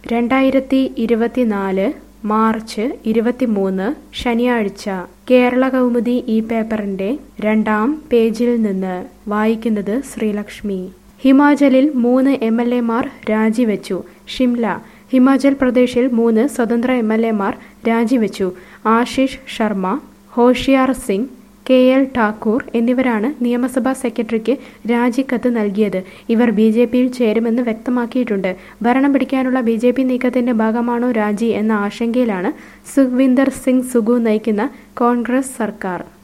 രണ്ടായിരത്തി ഇരുപത്തിനാല് മാർച്ച് ഇരുപത്തിമൂന്ന് ശനിയാഴ്ച കേരള കൗമുദി ഈ പേപ്പറിന്റെ രണ്ടാം പേജിൽ നിന്ന് വായിക്കുന്നത് ശ്രീലക്ഷ്മി ഹിമാചലിൽ മൂന്ന് എം എൽ എമാർ രാജിവെച്ചു ഷിംല ഹിമാചൽ പ്രദേശിൽ മൂന്ന് സ്വതന്ത്ര എം എൽ എമാർ രാജിവെച്ചു ആശിഷ് ശർമ്മ ഹോഷിയാർ സിംഗ് കെ എൽ ഠാക്കൂർ എന്നിവരാണ് നിയമസഭാ സെക്രട്ടറിക്ക് രാജിക്കത്ത് നൽകിയത് ഇവർ ബി ജെ പിയിൽ ചേരുമെന്ന് വ്യക്തമാക്കിയിട്ടുണ്ട് ഭരണം പിടിക്കാനുള്ള ബി ജെ പി നീക്കത്തിന്റെ ഭാഗമാണോ രാജി എന്ന ആശങ്കയിലാണ് സുഖ്വിന്ദർ സിംഗ് സുഗു നയിക്കുന്ന കോൺഗ്രസ് സർക്കാർ